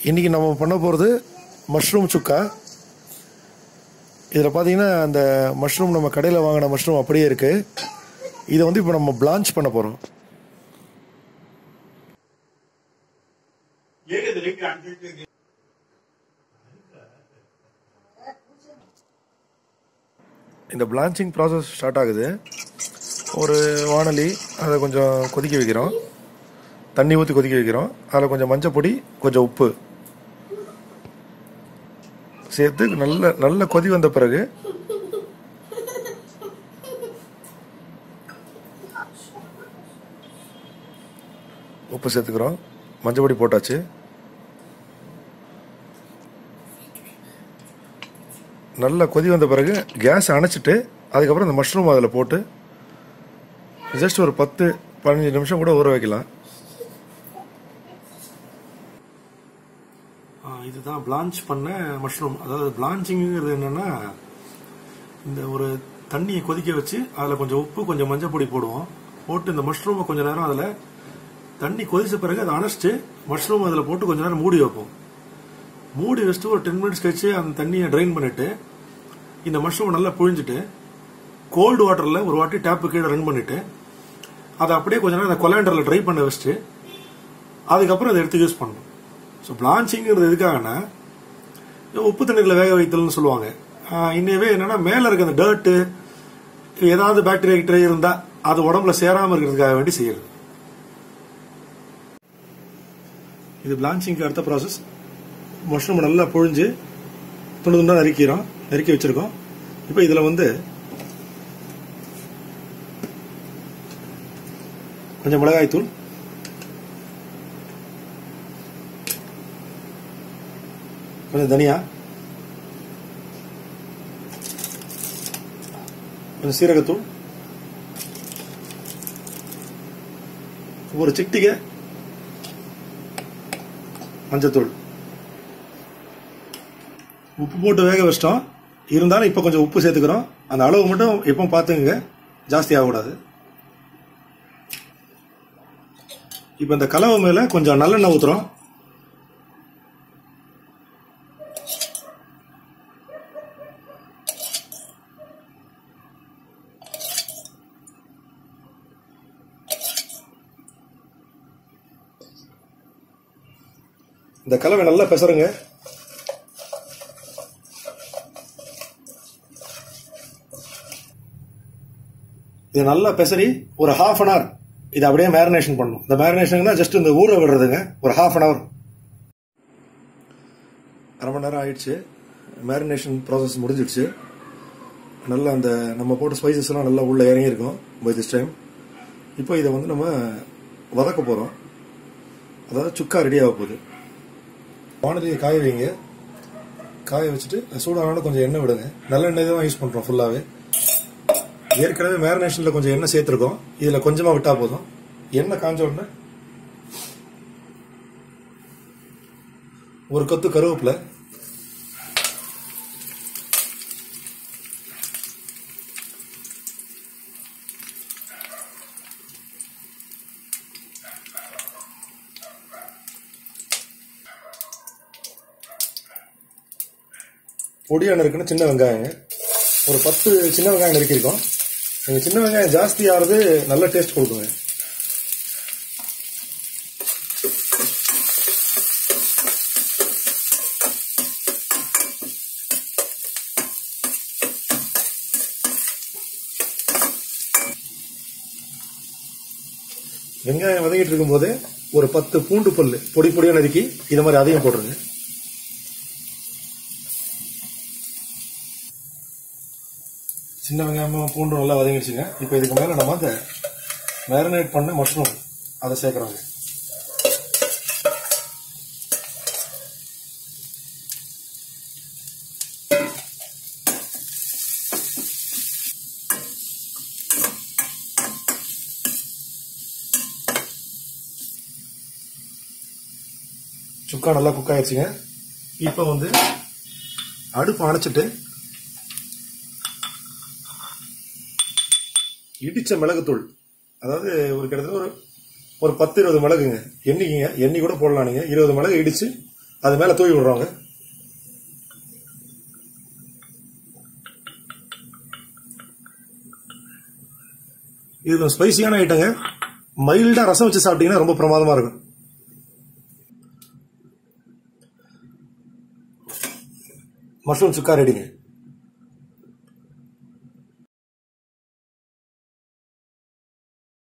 இன்றைக்கி நம்ம பண்ண போகிறது மஷ்ரூம் சுக்கா இதில் பார்த்தீங்கன்னா அந்த மஷ்ரூம் நம்ம கடையில் வாங்கின மஷ்ரூம் அப்படியே இருக்குது இதை வந்து இப்போ நம்ம பிளான்ச் பண்ண போகிறோம் இந்த பிளான்ச்சிங் ப்ராசஸ் ஸ்டார்ட் ஆகுது ஒரு வானொலி அதை கொஞ்சம் கொதிக்க வைக்கிறோம் தண்ணி ஊற்றி கொதிக்க வைக்கிறோம் அதில் கொஞ்சம் மஞ்சள் பொடி கொஞ்சம் உப்பு சேர்த்து நல்ல நல்ல கொதி வந்த பிறகு உப்பு சேர்த்துக்கிறோம் மஞ்சள் பொடி போட்டாச்சு நல்லா கொதி வந்த பிறகு கேஸ் அணைச்சிட்டு அதுக்கப்புறம் இந்த மஷ்ரூம் அதில் போட்டு ஜஸ்ட் ஒரு பத்து பதினஞ்சு நிமிஷம் கூட ஊற வைக்கலாம் இதுதான் பிளான்ச் பண்ண மஷ்ரூம் அதாவது பிளான்ச்சிங்கிறது என்னன்னா இந்த ஒரு தண்ணியை கொதிக்க வச்சு அதில் கொஞ்சம் உப்பு கொஞ்சம் மஞ்சள் பொடி போடுவோம் போட்டு இந்த மஷ்ரூமை கொஞ்ச நேரம் அதில் தண்ணி கொதிச்ச பிறகு அதை அணைச்சிட்டு மஷ்ரூம் அதில் போட்டு கொஞ்ச நேரம் மூடி வைப்போம் மூடி வச்சுட்டு ஒரு டென் மினிட்ஸ் கழிச்சு அந்த தண்ணியை ட்ரைன் பண்ணிட்டு இந்த மஷ்ரூம் நல்லா புழிஞ்சிட்டு கோல்டு வாட்டரில் ஒரு வாட்டி டேப்பு கீழே ரன் பண்ணிட்டு அதை அப்படியே கொஞ்ச நேரம் அந்த கொலாண்டரில் ட்ரை பண்ண வச்சுட்டு அதுக்கப்புறம் அதை எடுத்து யூஸ் பண்ணணும் ஸோ பிளான்ச்சிங்கிறது எதுக்காகனா உப்பு தண்ணீரில் வேக வைத்தல்னு சொல்லுவாங்க இன்னவே என்னன்னா மேலே இருக்க அந்த டர்ட்டு ஏதாவது பாக்டீரியா கிட்ட இருந்தால் அது உடம்புல சேராமல் இருக்கிறதுக்காக வேண்டி செய்யறது இது பிளான்ச்சிங்க்கு அடுத்த ப்ராசஸ் மஷ்ரூம் நல்லா புழிஞ்சு துண்டு துண்டாக நறுக்கிறோம் நறுக்கி வச்சிருக்கோம் இப்போ இதில் வந்து கொஞ்சம் மிளகாய்த்தூள் கொஞ்சம் தனியா கொஞ்சம் சீரகத்தூள் ஒரு சிட்டிகை மஞ்சத்தூள் உப்பு போட்டு வேக வச்சிட்டோம் இருந்தாலும் இப்போ கொஞ்சம் உப்பு சேர்த்துக்கிறோம் அந்த அளவு மட்டும் எப்போ பார்த்துங்க ஜாஸ்தி ஆகக்கூடாது இப்போ இந்த கலவை மேலே கொஞ்சம் நல்லெண்ணெய் ஊற்றுறோம் இந்த கலவை நல்லா பெசருங்க இது நல்லா பெசரி ஒரு ஹாஃப் அன் ஹவர் இது அப்படியே மேரினேஷன் பண்ணும் இந்த மேரினேஷன் தான் ஜஸ்ட் இந்த ஊற விடுறதுங்க ஒரு ஹாஃப் அன் ஹவர் அரை மணி நேரம் ஆயிடுச்சு மேரினேஷன் ப்ராசஸ் முடிஞ்சிடுச்சு நல்லா அந்த நம்ம போட்ட ஸ்பைசஸ் எல்லாம் நல்லா உள்ள இறங்கியிருக்கும் பை திஸ் டைம் இப்போ இதை வந்து நம்ம வதக்க போகிறோம் அதாவது சுக்கா ரெடி ஆக போகுது வானதியை காய வைங்க காய வச்சுட்டு சூடானாலும் கொஞ்சம் எண்ணெய் விடுங்க நல்ல எண்ணெய் தான் யூஸ் பண்ணுறோம் ஃபுல்லாகவே ஏற்கனவே மேரினேஷனில் கொஞ்சம் எண்ணெய் சேர்த்துருக்கோம் இதில் கொஞ்சமாக விட்டால் போதும் எண்ணெய் காஞ்ச உடனே ஒரு கொத்து கருவேப்பிலை பொடியான இருக்குன்னு சின்ன வெங்காயங்க ஒரு பத்து சின்ன வெங்காயம் நறுக்கியிருக்கோம் நீங்க சின்ன வெங்காயம் ஜாஸ்தி ஆகிறது நல்ல டேஸ்ட் கொடுக்குங்க வெங்காயம் வதங்கிட்டு இருக்கும்போது ஒரு பத்து பூண்டு பல்லு பொடி பொடியாக நறுக்கி இதை மாதிரி அதையும் போட்டுருங்க சின்ன வெங்காயமும் பூண்டும் நல்லா வதங்கிடுச்சுங்க இப்போ இதுக்கு மேலே நம்ம அந்த மேரினேட் பண்ண மஷ்ரூம் அதை சேர்க்குறோங்க சுக்கா நல்லா குக் ஆயிடுச்சுங்க இப்போ வந்து அடுப்பு அணைச்சிட்டு இடிச்ச மிளகுத்தூள் அதாவது ஒரு கிட்டத்தட்ட ஒரு ஒரு பத்து இருபது மிளகுங்க எண்ணிக்கிங்க எண்ணி கூட போடலாம் நீங்க இருபது மிளகு இடிச்சு அது மேலே தூவி விடுறோங்க இது ஸ்பைசியான ஐட்டங்க மைல்டா ரசம் வச்சு சாப்பிட்டீங்கன்னா ரொம்ப பிரமாதமா இருக்கும் மஷ்ரூம் சுக்கா ரெடிங்க